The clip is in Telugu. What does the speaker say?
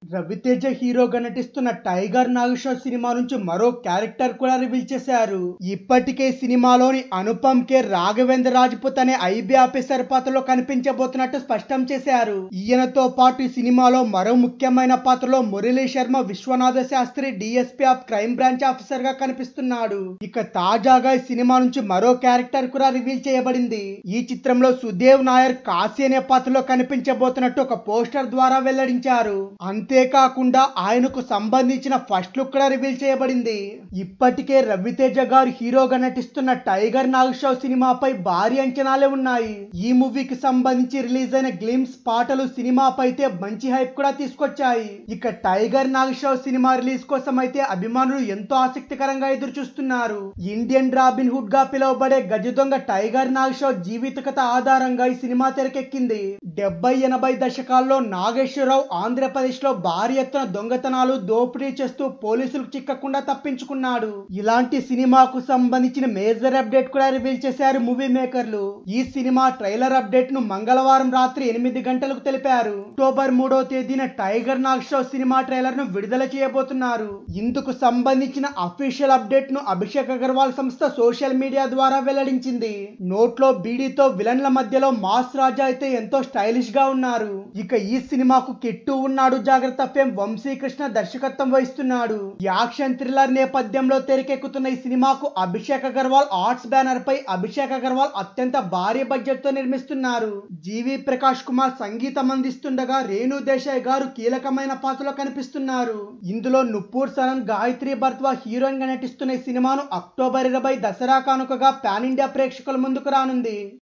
రవితేజ హీరోగా నటిస్తున్న టైగర్ నాగేశ్వర్ సినిమా నుంచి మరో క్యారెక్టర్ కూడా రివీల్ చేశారు ఇప్పటికే సినిమాలోని అనుపమ్ కే రాఘవేంద్ర రాజ్పుత్ అనే ఐబీ ఆఫీసర్ పాత్రలో కనిపించబోతున్నట్టు స్పష్టం చేశారు ఈయనతో పాటు ఈ సినిమాలో మరో ముఖ్యమైన పాత్రలో Murali Sharma Vishwanatha Shastri DSP of crime branch officer గా కనిపిస్తున్నాడు ఇక తాజాగా ఈ సినిమా నుంచి మరో క్యారెక్టర్ కూడా రివీల్ చేయబడింది ఈ చిత్రంలో సుదేవ్ నాయర్ కాశీ అనే పాత్రలో కనిపించబోతున్నట్టు ఒక పోస్టర్ ద్వారా వెల్లడించారు అంతేకాకుండా ఆయనకు సంబంధించిన ఫస్ట్ లుక్ కూడా రివీల్ చేయబడింది ఇప్పటికే రవితేజ గారు హీరోగా నటిస్తున్న టైగర్ నాగేశ్వర్ సినిమాపై భారీ అంచనాలే ఉన్నాయి ఈ మూవీకి సంబంధించి రిలీజ్ అయిన గ్లిమ్స్ పాటలు సినిమాపై అయితే మంచి హైప్ కూడా తీసుకొచ్చాయి ఇక టైగర్ నాగేశ్వర్ సినిమా రిలీజ్ కోసం అయితే అభిమానులు ఎంతో ఆసక్తికరంగా ఎదురు చూస్తున్నారు ఇండియన్ రాబిన్ హుడ్ గా పిలువబడే గజ దొంగ టైగర్ నాగేశ్వర్ జీవిత కథ ఆధారంగా ఈ సినిమా తెరకెక్కింది డెబ్బై ఎనభై దశకాల్లో నాగేశ్వరరావు ఆంధ్రప్రదేశ్ లో భారీ ఎత్తున దొంగతనాలు దోపిడీ చేస్తూ పోలీసులకు చిక్కకుండా తప్పించుకున్నాడు ఇలాంటి సినిమాకు సంబంధించిన మేజర్ అప్డేట్ కూడా రివీల్ చేశారు మూవీ మేకర్లు ఈ సినిమా ట్రైలర్ అప్డేట్ ను మంగళవారం రాత్రి ఎనిమిది గంటలకు తెలిపారు అక్టోబర్ మూడో తేదీన టైగర్ నాగేశ్వర్ సినిమా ట్రైలర్ ను విడుదల చేయబోతున్నారు ఇందుకు సంబంధించిన అఫీషియల్ అప్డేట్ ను అభిషేక్ అగర్వాల్ సంస్థ సోషల్ మీడియా ద్వారా వెల్లడించింది నోట్లో బీడీతో విలన్ల మధ్యలో మాస్ రాజా అయితే ఎంతో స్టైలిష్ గా ఉన్నారు ఇక ఈ సినిమాకు కిట్టు ఉన్నాడు జాగ్రత్త ఫేమ్ వంశీకృష్ణ దర్శకత్వం వహిస్తున్నాడు యాక్షన్ థ్రిల్లర్ నేపథ్యంలో తెరకెక్కుతున్న ఈ సినిమాకు అభిషేక్ అగర్వాల్ ఆర్ట్స్ బ్యానర్ పై అభిషేక్ అగర్వాల్ అత్యంత భారీ బడ్జెట్ తో నిర్మిస్తున్నారు జీవి ప్రకాష్ కుమార్ సంగీతం అందిస్తుండగా రేణు దేశాయ్ గారు కీలకమైన పాత్రలో కనిపిస్తున్నారు ఇందులో నుపూర్ సరన్ గాయత్రి బర్త్వా హీరోయిన్ గా నటిస్తున్న ఈ సినిమాను అక్టోబర్ ఇరవై దసరా కానుకగా పాన్ ఇండియా ప్రేక్షకుల ముందుకు రానుంది